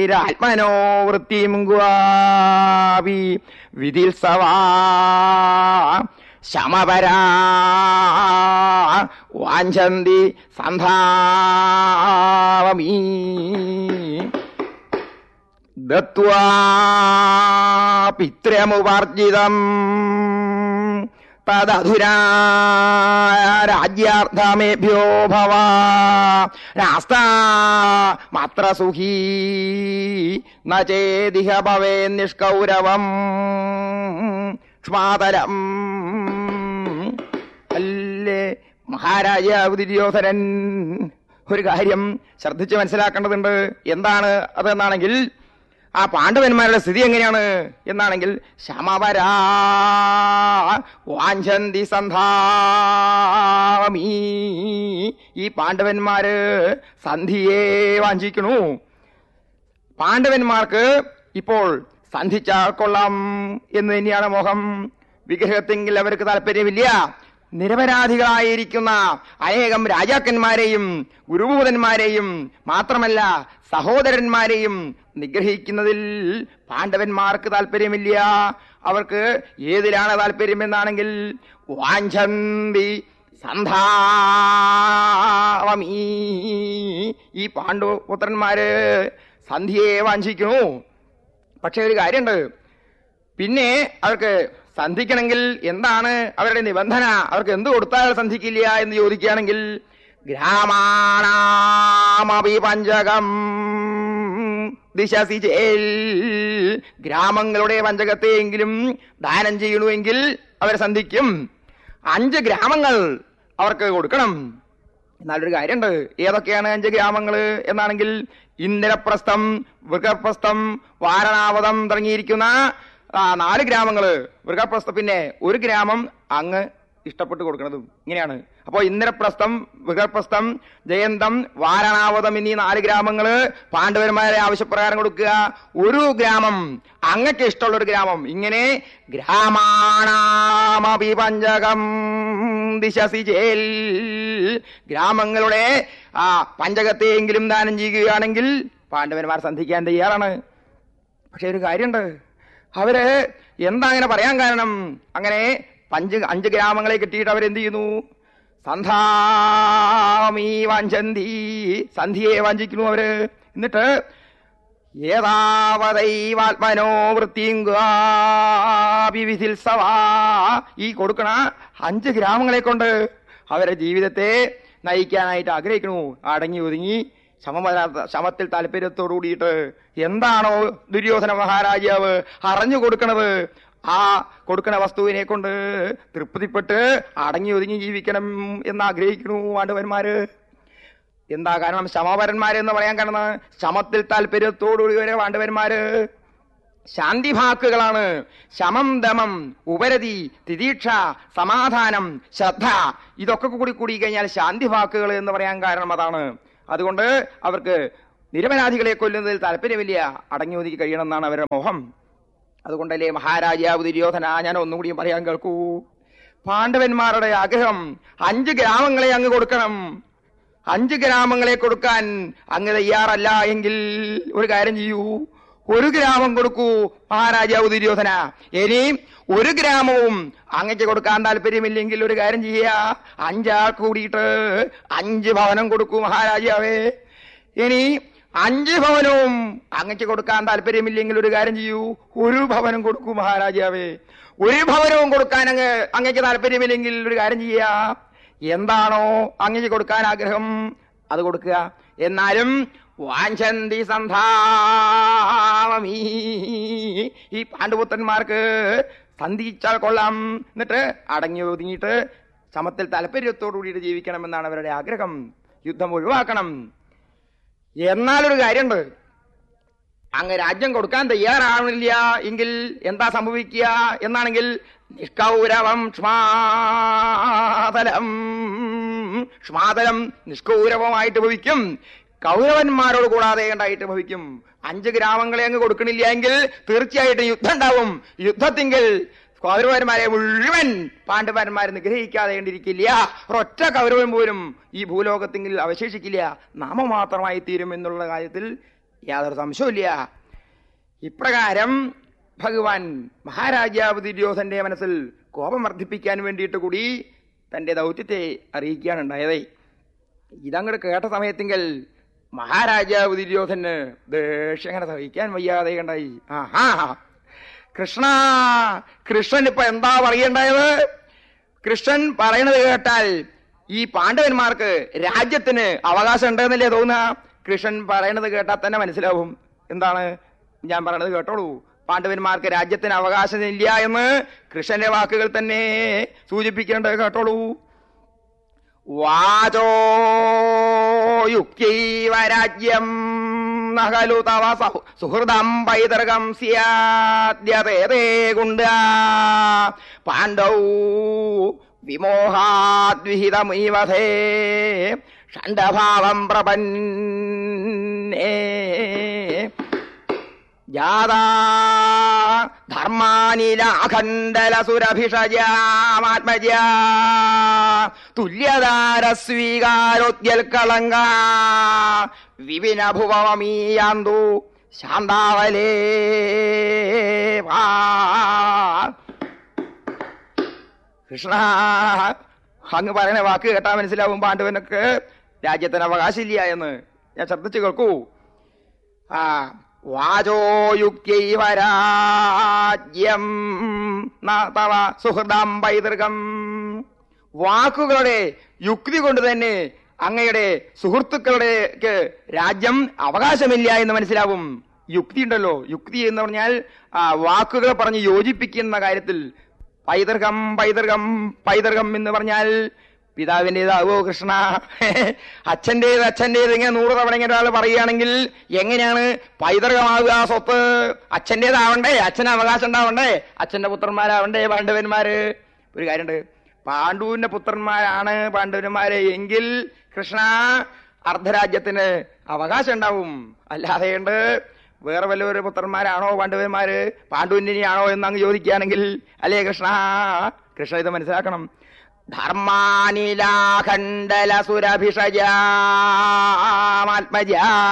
ശാന്തീരാത്മനോ വൃത്തിം ഗുവാപി വിധിൽസവാ ശമപരാ വാഞ്ചന്തി സന്ധാവമീ ദത്വാ പിത്രമുപാർജിതം തദധുരാ രാജ്യാർത്ഥമേഭ്യോ ഭവ രാസ്താ മാത്ര സുഖീ ന ചേദിഹ ഭവേ നിഷ്കൗരവം ക്ഷ്മാതരം അല്ലേ മഹാരാജാവ് ദുര്യോധനൻ ഒരു കാര്യം ശ്രദ്ധിച്ച് മനസ്സിലാക്കേണ്ടതുണ്ട് എന്താണ് അതെന്നാണെങ്കിൽ ആ പാണ്ഡവന്മാരുടെ സ്ഥിതി എങ്ങനെയാണ് എന്നാണെങ്കിൽ ശമപരാ വാഞ്ചന്തി സന്ധാമീ ഈ പാണ്ഡവന്മാര് സന്ധിയെ വാഞ്ചിക്കണു പാണ്ഡവന്മാർക്ക് ഇപ്പോൾ സന്ധിച്ചാൽ കൊള്ളാം എന്ന് തന്നെയാണ് മോഹം വിഗ്രഹത്തെങ്കിൽ അവർക്ക് താല്പര്യമില്ല നിരപരാധികളായിരിക്കുന്ന അനേകം രാജാക്കന്മാരെയും ഗുരുഭൂതന്മാരെയും മാത്രമല്ല സഹോദരന്മാരെയും നിഗ്രഹിക്കുന്നതിൽ പാണ്ഡവന്മാർക്ക് താല്പര്യമില്ല അവർക്ക് ഏതിലാണ് താല്പര്യം എന്നാണെങ്കിൽ വാഞ്ചന്തി സന്ധാവമീ ഈ പാണ്ഡുപുത്രന്മാര് സന്ധിയെ വാഞ്ചിക്കണു പക്ഷെ ഒരു കാര്യമുണ്ട് പിന്നെ അവർക്ക് സന്ധിക്കണമെങ്കിൽ എന്താണ് അവരുടെ നിബന്ധന അവർക്ക് എന്ത് കൊടുത്താൽ സന്ധിക്കില്ല എന്ന് ചോദിക്കുകയാണെങ്കിൽ ഗ്രാമാണാമപി പഞ്ചകം ദിശസി ചേൽ ഗ്രാമങ്ങളുടെ പഞ്ചകത്തെയെങ്കിലും ദാനം ചെയ്യണമെങ്കിൽ അവർ സന്ധിക്കും അഞ്ച് ഗ്രാമങ്ങൾ അവർക്ക് കൊടുക്കണം എന്നാലൊരു കാര്യമുണ്ട് ഏതൊക്കെയാണ് അഞ്ച് ഗ്രാമങ്ങള് എന്നാണെങ്കിൽ ഇന്ദ്രപ്രസ്ഥം വൃഗപ്രസ്ഥം വാരണാവതം തുടങ്ങിയിരിക്കുന്ന ആ നാല് ഗ്രാമങ്ങള് വൃഗപ്രസ്ഥം പിന്നെ ഒരു ഗ്രാമം അങ്ങ് ഇഷ്ടപ്പെട്ട് കൊടുക്കുന്നതും ഇങ്ങനെയാണ് അപ്പോൾ ഇന്ദ്രപ്രസ്ഥം വൃഗപ്രസ്ഥം ജയന്തം വാരണാവതം എന്നീ നാല് ഗ്രാമങ്ങള് പാണ്ഡവന്മാരെ ആവശ്യപ്രകാരം കൊടുക്കുക ഒരു ഗ്രാമം അങ്ങക്ക് ഇഷ്ടമുള്ള ഒരു ഗ്രാമം ഇങ്ങനെ ഗ്രാമാണാമപി പഞ്ചകം ദിശസി ചേൽ ഗ്രാമങ്ങളുടെ ആ പഞ്ചകത്തെയെങ്കിലും ദാനം ചെയ്യുകയാണെങ്കിൽ പാണ്ഡവന്മാർ സന്ധിക്കാൻ തയ്യാറാണ് പക്ഷെ ഒരു കാര്യമുണ്ട് അവര് എന്താ അങ്ങനെ പറയാൻ കാരണം അങ്ങനെ പഞ്ച് അഞ്ച് ഗ്രാമങ്ങളെ കിട്ടിയിട്ട് അവരെന്ത് ചെയ്യുന്നു സന്ധാമീ വാഞ്ചന്തി സന്ധിയെ വാഞ്ചിക്കുന്നു അവര് എന്നിട്ട് ഏതാവതൈവാത്മനോ വൃത്തിയുംവിധിൽസവാ ഈ കൊടുക്കണ അഞ്ച് ഗ്രാമങ്ങളെ കൊണ്ട് അവരെ ജീവിതത്തെ നയിക്കാനായിട്ട് ആഗ്രഹിക്കണു അടങ്ങി ഒതുങ്ങി ശമപരാ- ശമത്തിൽ താല്പര്യത്തോടു കൂടിയിട്ട് എന്താണോ ദുര്യോധന മഹാരാജാവ് അറിഞ്ഞു കൊടുക്കണത് ആ കൊടുക്കണ വസ്തുവിനെ കൊണ്ട് തൃപ്തിപ്പെട്ട് അടങ്ങി ഒതുങ്ങി ജീവിക്കണം എന്ന് ആഗ്രഹിക്കണു പാണ്ഡവന്മാര് എന്താ കാരണം ശമപരന്മാര് എന്ന് പറയാൻ കാരണം ശമത്തിൽ താല്പര്യത്തോടുകൂടി വരെ പാണ്ഡവന്മാര് ശാന്തിഭാക്കുകളാണ് ശമം ദമം ഉപരതി തിദീക്ഷ സമാധാനം ശ്രദ്ധ ഇതൊക്കെ കൂടി കൂടി കഴിഞ്ഞാൽ ശാന്തിഭാക്കുകൾ എന്ന് പറയാൻ കാരണം അതാണ് അതുകൊണ്ട് അവർക്ക് നിരപരാധികളെ കൊല്ലുന്നതിൽ താല്പര്യമില്ല അടങ്ങി ഒതുക്കി കഴിയണമെന്നാണ് അവരുടെ മോഹം അതുകൊണ്ടല്ലേ മഹാരാജാവ് ദുര്യോധന ഞാൻ ഒന്നും കൂടിയും പറയാൻ കേൾക്കൂ പാണ്ഡവന്മാരുടെ ആഗ്രഹം അഞ്ച് ഗ്രാമങ്ങളെ അങ്ങ് കൊടുക്കണം അഞ്ച് ഗ്രാമങ്ങളെ കൊടുക്കാൻ അങ്ങ് തയ്യാറല്ല എങ്കിൽ ഒരു കാര്യം ചെയ്യൂ ഒരു ഗ്രാമം കൊടുക്കൂ മഹാരാജാവ് ദുര്യോധന ഇനി ഒരു ഗ്രാമവും അങ്ങക്ക് കൊടുക്കാൻ താല്പര്യമില്ലെങ്കിൽ ഒരു കാര്യം ചെയ്യുക അഞ്ചാൾ കൂടിയിട്ട് അഞ്ച് ഭവനം കൊടുക്കൂ മഹാരാജാവേ ഇനി അഞ്ച് ഭവനവും അങ്ങക്ക് കൊടുക്കാൻ താല്പര്യമില്ലെങ്കിൽ ഒരു കാര്യം ചെയ്യൂ ഒരു ഭവനം കൊടുക്കൂ മഹാരാജാവേ ഒരു ഭവനവും കൊടുക്കാൻ അങ്ങ് അങ്ങക്ക് താല്പര്യമില്ലെങ്കിൽ ഒരു കാര്യം ചെയ്യുക എന്താണോ അങ്ങക്ക് കൊടുക്കാൻ ആഗ്രഹം അത് കൊടുക്കുക എന്നാലും വാഞ്ചന്തി സന്ധാമീ ഈ പാണ്ഡുപുത്രന്മാർക്ക് സന്ധിച്ചാൽ കൊള്ളാം എന്നിട്ട് അടങ്ങി ഒതുങ്ങിയിട്ട് സമത്തിൽ താല്പര്യത്തോടു കൂടിയിട്ട് ജീവിക്കണമെന്നാണ് അവരുടെ ആഗ്രഹം യുദ്ധം ഒഴിവാക്കണം എന്നാലൊരു കാര്യമുണ്ട് അങ്ങ് രാജ്യം കൊടുക്കാൻ തയ്യാറാവണില്ല എങ്കിൽ എന്താ സംഭവിക്കുക എന്നാണെങ്കിൽ നിഷ്കൗരവം ക്ഷ്മാതലം ക്ഷ്മാതലം നിഷ്കൗരവമായിട്ട് ഭവിക്കും കൗരവന്മാരോട് കൂടാതെ ഉണ്ടായിട്ട് ഭവിക്കും അഞ്ച് ഗ്രാമങ്ങളെ അങ്ങ് കൊടുക്കണില്ല എങ്കിൽ തീർച്ചയായിട്ടും യുദ്ധം ഉണ്ടാവും യുദ്ധത്തിങ്കിൽ കൗരവന്മാരെ മുഴുവൻ പാണ്ഡവന്മാരെ നിഗ്രഹിക്കാതെ കണ്ടിരിക്കില്ല ഒരൊറ്റ കൗരവൻ പോലും ഈ ഭൂലോകത്തിങ്കിൽ അവശേഷിക്കില്ല നാമമാത്രമായി തീരും എന്നുള്ള കാര്യത്തിൽ യാതൊരു സംശയമില്ല ഇപ്രകാരം ഭഗവാൻ മഹാരാജാവ് ദുര്യോധന്റെ മനസ്സിൽ കോപം വർദ്ധിപ്പിക്കാൻ വേണ്ടിയിട്ട് കൂടി തന്റെ ദൗത്യത്തെ അറിയിക്കുകയാണ് ഉണ്ടായത് ഇതങ്ങോട്ട് കേട്ട സമയത്തെങ്കിൽ മഹാരാജാവ് ദുര്യോധന് ദേഷ്യം അങ്ങനെ സഹിക്കാൻ വയ്യാതെ കണ്ടായി ആഹാ കൃഷ്ണ കൃഷ്ണൻ ഇപ്പൊ എന്താ പറയണ്ടായത് കൃഷ്ണൻ പറയണത് കേട്ടാൽ ഈ പാണ്ഡവന്മാർക്ക് രാജ്യത്തിന് അവകാശം ഉണ്ടെന്നല്ലേ തോന്നുക കൃഷ്ണൻ പറയണത് കേട്ടാൽ തന്നെ മനസ്സിലാവും എന്താണ് ഞാൻ പറയണത് കേട്ടോളൂ പാണ്ഡവന്മാർക്ക് രാജ്യത്തിന് അവകാശമില്ല എന്ന് കൃഷ്ണന്റെ വാക്കുകൾ തന്നെ സൂചിപ്പിക്കേണ്ടത് കേട്ടോളൂ വാചോ യുക്തൈവ രാജ്യം നഹലു തവ സഹു- സുഹൃദം പൈതൃകം സ്യാദ്യതേ ഗുണ്ട പാണ്ഡൗ വിമോഹാദ്വിഹിതമീവധേ ഷണ്ഡഭാവം പ്രപന്നേ ജാതാ ധർമാനിലാഖണ്ഡലസുരഭിഷജാമാത്മജ തുല്യതാരസ്വീകാരോദ്യൽക്കളങ്ക വിപിന ഭുവമീയാന്തു ശാന്താവലേ വാ കൃഷ്ണ അങ്ങ് പറയുന്ന വാക്ക് കേട്ടാ മനസ്സിലാവും പാണ്ഡവനൊക്കെ രാജ്യത്തിന് അവകാശമില്ല എന്ന് ഞാൻ ശ്രദ്ധിച്ചു കേൾക്കൂ ആ വാചോ യുക്തൈവ രാജ്യം ന തവ സുഹൃദം പൈതൃകം വാക്കുകളുടെ യുക്തി കൊണ്ട് തന്നെ അങ്ങയുടെ സുഹൃത്തുക്കളുടെ രാജ്യം അവകാശമില്ല എന്ന് മനസ്സിലാവും യുക്തി ഉണ്ടല്ലോ യുക്തി എന്ന് പറഞ്ഞാൽ ആ വാക്കുകൾ പറഞ്ഞ് യോജിപ്പിക്കുന്ന കാര്യത്തിൽ പൈതൃകം പൈതൃകം പൈതൃകം എന്ന് പറഞ്ഞാൽ പിതാവിൻ്റെതാവോ കൃഷ്ണ അച്ഛൻ്റേത് അച്ഛൻ്റേത് ഇങ്ങനെ നൂറ് തവണ ഇങ്ങനെ ഒരാൾ പറയുകയാണെങ്കിൽ എങ്ങനെയാണ് പൈതൃകമാവുക ആ സ്വത്ത് അച്ഛൻ്റേതാവണ്ടേ അച്ഛന് അവകാശം ഉണ്ടാവണ്ടേ അച്ഛന്റെ പുത്രന്മാരാവണ്ടേ പാണ്ഡവന്മാര് ഒരു കാര്യമുണ്ട് പാണ്ഡുവിന്റെ പുത്രന്മാരാണ് പാണ്ഡവന്മാര് എങ്കിൽ കൃഷ്ണ അർദ്ധരാജ്യത്തിന് അവകാശം ഉണ്ടാവും അല്ലാതെ ഉണ്ട് വേറെ വല്ലവരുടെ പുത്രന്മാരാണോ പാണ്ഡവന്മാര് പാണ്ഡുവിൻ്റെയാണോ എന്ന് അങ്ങ് ചോദിക്കുകയാണെങ്കിൽ അല്ലേ കൃഷ്ണ കൃഷ്ണ ഇത് മനസ്സിലാക്കണം ധർമാനിലാഖണ്ഡല സുരഭിഷജാത്മജ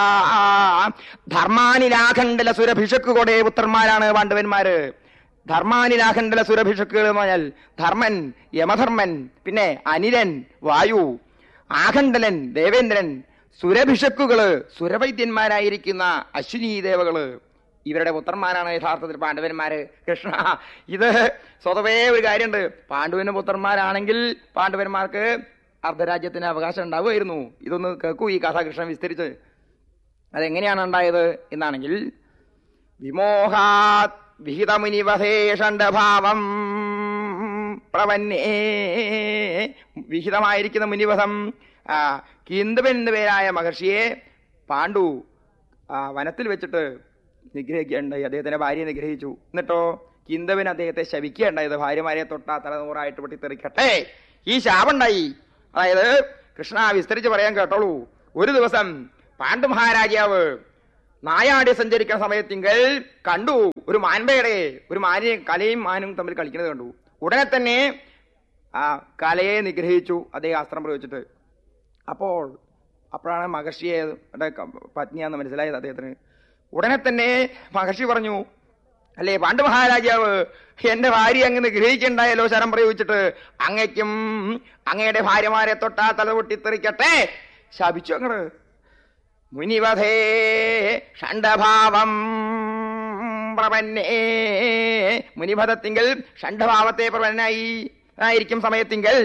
ധർമാനിലാഖണ്ഡല സുരഭിഷക്കുകളുടെ പുത്രന്മാരാണ് പാണ്ഡവന്മാര് ധർമാനിലാഖണ്ഡല സുരഭിഷക്കുകൾ എന്ന് പറഞ്ഞാൽ ധർമ്മൻ യമധർമ്മൻ പിന്നെ അനിലൻ വായു ആഖണ്ഡലൻ ദേവേന്ദ്രൻ സുരഭിഷക്കുകള് സുരവൈദ്യന്മാരായിരിക്കുന്ന അശ്വിനി ദേവകള് ഇവരുടെ പുത്രന്മാരാണ് യഥാർത്ഥത്തിൽ പാണ്ഡവന്മാര് കൃഷ്ണ ഇത് സ്വതവേ ഒരു കാര്യമുണ്ട് പാണ്ഡുവിന് പുത്രന്മാരാണെങ്കിൽ പാണ്ഡവന്മാർക്ക് അർദ്ധരാജ്യത്തിന് അവകാശം ഉണ്ടാവുമായിരുന്നു ഇതൊന്ന് കേൾക്കൂ ഈ കഥ കൃഷ്ണൻ വിസ്തരിച്ച് അതെങ്ങനെയാണ് ഉണ്ടായത് എന്നാണെങ്കിൽ വിമോഹാത് വിഹിതമുനിവധേഷണ്ഡഭാവം പ്രവന്നേ വിഹിതമായിരിക്കുന്ന മുനിവധം ആ കിന്ദവൻ എന്ന പേരായ മഹർഷിയെ പാണ്ഡു ആ വനത്തിൽ വെച്ചിട്ട് നിഗ്രഹിക്കുകയുണ്ടായി അദ്ദേഹത്തിന്റെ ഭാര്യയെ നിഗ്രഹിച്ചു എന്നിട്ടോ കിന്ദവൻ അദ്ദേഹത്തെ ശപിക്കുകയുണ്ടായത് ഭാര്യമാരെ തൊട്ടാ തലനൂറായിട്ട് പൊട്ടിത്തെറിക്കട്ടെ ഈ ശാപുണ്ടായി അതായത് കൃഷ്ണ വിസ്തരിച്ച് പറയാൻ കേട്ടോളൂ ഒരു ദിവസം പാണ്ഡു മഹാരാജാവ് നായാടി സഞ്ചരിക്കുന്ന സമയത്തിങ്കൽ കണ്ടു ഒരു മാൻപയുടെ ഒരു മാനിനെ കലയും മാനും തമ്മിൽ കളിക്കുന്നത് കണ്ടു ഉടനെ തന്നെ ആ കലയെ നിഗ്രഹിച്ചു അദ്ദേഹം അസ്ത്രം പ്രയോഗിച്ചിട്ട് അപ്പോൾ അപ്പോഴാണ് മഹർഷിയെ ടെ ക- പത്നിയാന്ന് മനസ്സിലായത് അദ്ദേഹത്തിന് ഉടനെ തന്നെ മഹർഷി പറഞ്ഞു അല്ലേ പാണ്ഡു മഹാരാജാവ് എന്റെ ഭാര്യ അങ്ങ് നിഗ്രഹിക്കണ്ടായല്ലോ ശരം പ്രയോഗിച്ചിട്ട് അങ്ങയ്ക്കും അങ്ങയുടെ ഭാര്യമാരെ തൊട്ടാ തല പൊട്ടിത്തെറിക്കട്ടെ ശപിച്ചു അങ്ങട് മുനിവധേ ഷണ്ഡഭാവം പ്രപന്നേ മുനിഭദത്തിങ്കൽ ഷണ്ഡഭാവത്തെ പ്രപന്നായി ആയിരിക്കും സമയത്തിങ്കൽ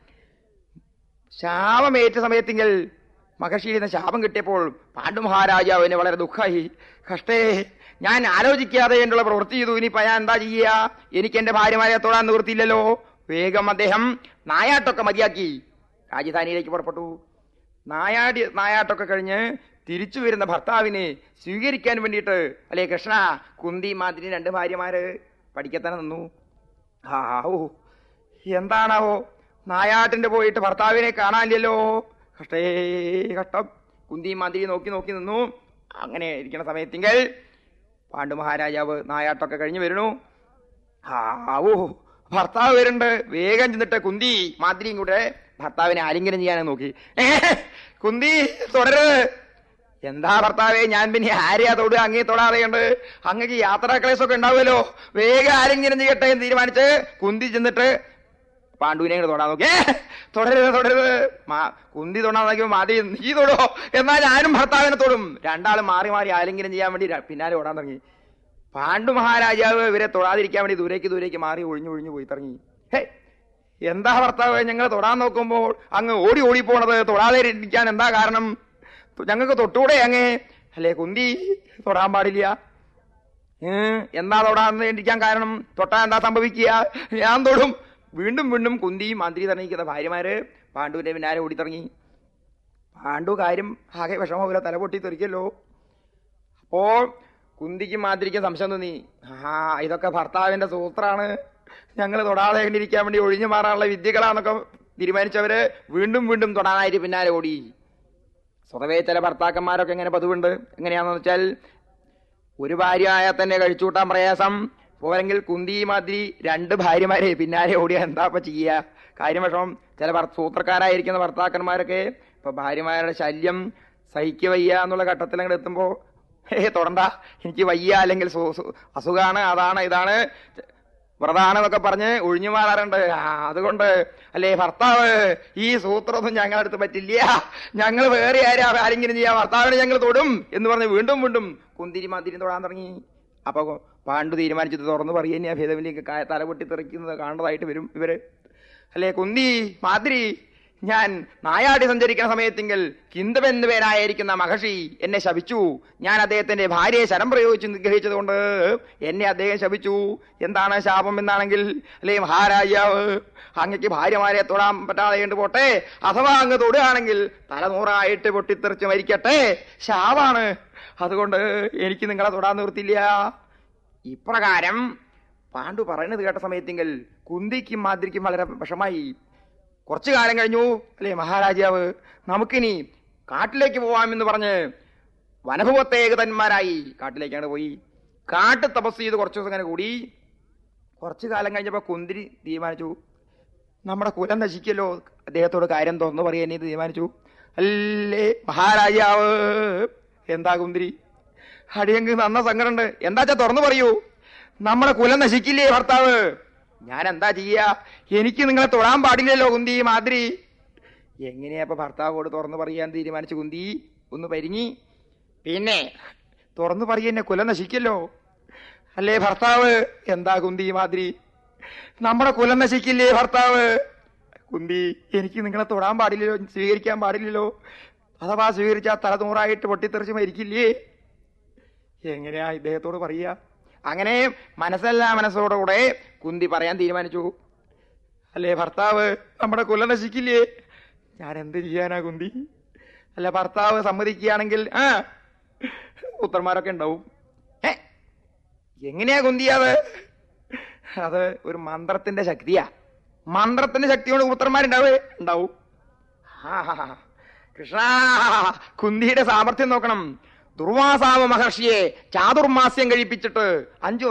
ശാപമേറ്റ സമയത്തിങ്കൽ മഹർഷിയിൽ നിന്ന് ശാപം കിട്ടിയപ്പോൾ പാണ്ഡു മഹാരാജാവിന് വളരെ ദുഃഖമായി കഷ്ടേ ഞാൻ ആലോചിക്കാതെ എന്നുള്ള പ്രവൃത്തി ചെയ്തു ഇനിയിപ്പോ ഞാൻ എന്താ ചെയ്യുക എനിക്ക് എന്റെ ഭാര്യമാരെ തൊടാൻ നിവൃത്തിയില്ലല്ലോ വേഗം അദ്ദേഹം നായാട്ടൊക്കെ മതിയാക്കി രാജധാനിയിലേക്ക് പുറപ്പെട്ടു നായാടി നായാട്ടൊക്കെ കഴിഞ്ഞ് തിരിച്ചു വരുന്ന ഭർത്താവിനെ സ്വീകരിക്കാൻ വേണ്ടിയിട്ട് അല്ലേ കൃഷ്ണ കുന്തി മാതിരി രണ്ട് ഭാര്യമാര് പഠിക്കത്തന്നെ നിന്നു ആ ഓ എന്താണാവോ നായാട്ടിന്റെ പോയിട്ട് ഭർത്താവിനെ കാണാനില്ലല്ലോ കഷ്ടേ കഷ്ടം കുന്തി മാതിരി നോക്കി നോക്കി നിന്നു അങ്ങനെ ഇരിക്കുന്ന സമയത്തിങ്കൽ പാണ്ഡു മഹാരാജാവ് നായാട്ടൊക്കെ കഴിഞ്ഞ് വരുന്നു ആവോ ഭർത്താവ് വരുന്നുണ്ട് വേഗം ചെന്നിട്ട് കുന്തി മാതിരിയും കൂടെ ഭർത്താവിനെ ആലിംഗനം ചെയ്യാനും നോക്കി ഏ, കുന്തി തുടരുത് എന്താ ഭർത്താവേ ഞാൻ പിന്നെ ആരെയാ തൊടുക അങ്ങേ തൊടാതെയുണ്ട് അങ്ങക്ക് യാത്രാ ക്ലേശമൊക്കെ ഉണ്ടാവുമല്ലോ വേഗം ആരെങ്കിലും ചെയ്യട്ടെ എന്ന് തീരുമാനിച്ച് കുന്തി ചെന്നിട്ട് പാണ്ഡുവിനെ ഇങ്ങോട്ട് തൊടാൻ നോക്കി "ഏ, തുടരുത് തുടരുത് മാ- കുന്തി തൊടാൻ നോക്കിയപ്പോ മതി നീ തൊടോ എന്നാൽ ഞാനും ഭർത്താവിനെ തൊടും രണ്ടാളും മാറി മാറി ആരെങ്കിലും ചെയ്യാൻ വേണ്ടി ര- പിന്നാലെ ഓടാൻ തുടങ്ങി പാണ്ഡു മഹാരാജാവ് ഇവരെ തൊടാതിരിക്കാൻ വേണ്ടി ദൂരേക്ക് ദൂരേക്ക് മാറി ഒഴിഞ്ഞു ഒഴിഞ്ഞു പോയി തുടങ്ങി ഹേ എന്താ ഭർത്താവ് ഞങ്ങൾ തൊടാൻ നോക്കുമ്പോൾ അങ്ങ് ഓടി ഓടി പോണത് തൊടാതെ ഇരിക്കാൻ എന്താ കാരണം ഞങ്ങൾക്ക് തൊട്ടൂടെ അങ്ങേ അല്ലേ കുന്തി തൊടാൻ പാടില്ല ഏ, എന്താ തൊടാൻ ഇരിക്കാൻ കാരണം തൊട്ടാ എന്താ സംഭവിക്കുക ഞാൻ തൊടും വീണ്ടും വീണ്ടും കുന്തി മന്ത്രി തറങ്ങിക്കുന്ന ഭാര്യമാര് പാണ്ഡുവിന്റെ പിന്നാലെ ഓടിത്തിറങ്ങി പാണ്ഡു കാര്യം ആകെ വിഷമമില്ല തല പൊട്ടി തെറിക്കല്ലോ അപ്പോൾ കുന്തിക്കും മാതിരിക്കും സംശയം തോന്നി ആ ഇതൊക്കെ ഭർത്താവിന്റെ സൂത്രാണ് ഞങ്ങൾ തൊടാതെ ഇരിക്കാൻ വേണ്ടി ഒഴിഞ്ഞു മാറാനുള്ള വിദ്യകളാന്നൊക്കെ തീരുമാനിച്ചവര് വീണ്ടും വീണ്ടും തൊടാനായിട്ട് പിന്നാലെ ഓടി സ്വതവേ ചില ഭർത്താക്കന്മാരൊക്കെ എങ്ങനെ പതിവുണ്ട് എങ്ങനെയാണെന്ന് വെച്ചാൽ ഒരു ഭാര്യ ആയാൽ തന്നെ കഴിച്ചുകൂട്ടാൻ പ്രയാസം പോരെങ്കിൽ കുന്തി മാതിരി രണ്ട് ഭാര്യമാരെ പിന്നാലെ ഓടിയാ എന്താ ഇപ്പൊ ചെയ്യുക കാര്യം വിഷമം ചില ഭർ- സൂത്രക്കാരായിരിക്കുന്ന ഭർത്താക്കന്മാരൊക്കെ ഇപ്പൊ ഭാര്യമാരുടെ ശല്യം സഹിക്കുക വയ്യ എന്നുള്ള ഘട്ടത്തിൽ അങ്ങോട്ട് എത്തുമ്പോ ഏ തൊടണ്ട എനിക്ക് വയ്യ അല്ലെങ്കിൽ സു- സു- അസുഖാണ് അതാണ് ഇതാണ് വ്രതാണ് എന്നൊക്കെ പറഞ്ഞ് ഒഴിഞ്ഞു മാറാറുണ്ട് ആ, അതുകൊണ്ട് അല്ലേ ഭർത്താവ് ഈ സൂത്രമൊന്നും ഞങ്ങളടുത്ത് പറ്റില്ല ഞങ്ങൾ വേറെ ആരാ ആരെങ്കിലും ചെയ്യാം ഭർത്താവിനെ ഞങ്ങൾ തൊടും എന്ന് പറഞ്ഞ് വീണ്ടും വീണ്ടും കുന്തിരി മാതിരി തൊടാൻ തുടങ്ങി അപ്പൊ പാണ്ഡു തീരുമാനിച്ചത് തുറന്നു പറയുക ഭേദവിലേക്ക് തല പൊട്ടി തെറിക്കുന്നത് കാണുന്നതായിട്ട് വരും ഇവര് അല്ലേ കുന്തി മാതിരി ഞാൻ നായാടി സഞ്ചരിക്കുന്ന സമയത്തെങ്കിൽ കിന്തം എന്ന് പേരായിരിക്കുന്ന മഹർഷി എന്നെ ശപിച്ചു ഞാൻ അദ്ദേഹത്തിന്റെ ഭാര്യയെ ശരം പ്രയോഗിച്ച് നിഗ്രഹിച്ചതുകൊണ്ട് എന്നെ അദ്ദേഹം ശപിച്ചു എന്താണ് ശാപം എന്നാണെങ്കിൽ അല്ലേ മഹാരാജാവ് അങ്ങക്ക് ഭാര്യമാരെ തൊടാൻ പറ്റാതെ കൊണ്ട് പോട്ടെ അഥവാ അങ്ങ് തൊടുകയാണെങ്കിൽ തല നൂറായിട്ട് പൊട്ടിത്തെറിച്ച് മരിക്കട്ടെ ശാപാണ് അതുകൊണ്ട് എനിക്ക് നിങ്ങളെ തൊടാൻ നിർത്തില്ല ഇപ്രകാരം പാണ്ഡു പറയുന്നത് കേട്ട സമയത്തെങ്കിൽ കുന്തിക്കും മാതിരിക്കും വളരെ വിഷമായി കുറച്ചു കാലം കഴിഞ്ഞു അല്ലേ മഹാരാജാവ് നമുക്കിനി കാട്ടിലേക്ക് പോവാമെന്ന് പറഞ്ഞ് വനഭവത്തേകതന്മാരായി കാട്ടിലേക്കാണ് പോയി കാട്ട് തപസ് ചെയ്ത് കുറച്ചു ദിവസം അങ്ങനെ കൂടി കുറച്ചു കാലം കഴിഞ്ഞപ്പോ കുന്തിരി തീരുമാനിച്ചു നമ്മുടെ കുലം നശിക്കല്ലോ അദ്ദേഹത്തോട് കാര്യം തുറന്നു പറയാൻ നീ തീരുമാനിച്ചു അല്ലേ മഹാരാജാവ് എന്താ കുന്തിരി അടിയങ്ക് നന്ന സങ്കടമുണ്ട് എന്താച്ചാ തുറന്നു പറയൂ നമ്മുടെ കുലം നശിക്കില്ലേ ഭർത്താവ് ഞാൻ എന്താ ചെയ്യാ എനിക്ക് നിങ്ങളെ തൊടാൻ പാടില്ലല്ലോ കുന്തി മാതിരി എങ്ങനെയാ ഇപ്പൊ ഭർത്താവോട് തുറന്നു പറയാൻ തീരുമാനിച്ചു കുന്തി ഒന്ന് പരിങ്ങി പിന്നെ തുറന്നു പറയുന്നെ കുലം നശിക്കല്ലോ അല്ലേ ഭർത്താവ് എന്താ കുന്തി മാതിരി നമ്മുടെ കുലം നശിക്കില്ലേ ഭർത്താവ് കുന്തി എനിക്ക് നിങ്ങളെ തൊടാൻ പാടില്ലല്ലോ സ്വീകരിക്കാൻ പാടില്ലല്ലോ അഥവാ സ്വീകരിച്ചാൽ തല നൂറായിട്ട് പൊട്ടിത്തെറിച്ച് മരിക്കില്ലേ എങ്ങനെയാ ഇദ്ദേഹത്തോട് പറയുക അങ്ങനെ മനസ്സല്ല മനസ്സോടുകൂടെ കുന്തി പറയാൻ തീരുമാനിച്ചു അല്ലേ ഭർത്താവ് നമ്മുടെ കുലം നശിക്കില്ലേ ഞാൻ എന്ത് ചെയ്യാനാ കുന്തി അല്ല ഭർത്താവ് സമ്മതിക്കുകയാണെങ്കിൽ ആ പുത്രന്മാരൊക്കെ ഉണ്ടാവും ഏ എങ്ങനെയാ കുന്തി അത് അത് ഒരു മന്ത്രത്തിന്റെ ശക്തിയാ മന്ത്രത്തിന്റെ ശക്തി കൊണ്ട് പുത്രന്മാരുണ്ടാവേ ഉണ്ടാവും ആ, കൃഷ്ണ കുന്തിയുടെ സാമർഥ്യം നോക്കണം ദുർവാസാവ മഹർഷിയെ ചാതുർമാസ്യം കഴിപ്പിച്ചിട്ട് അഞ്ചു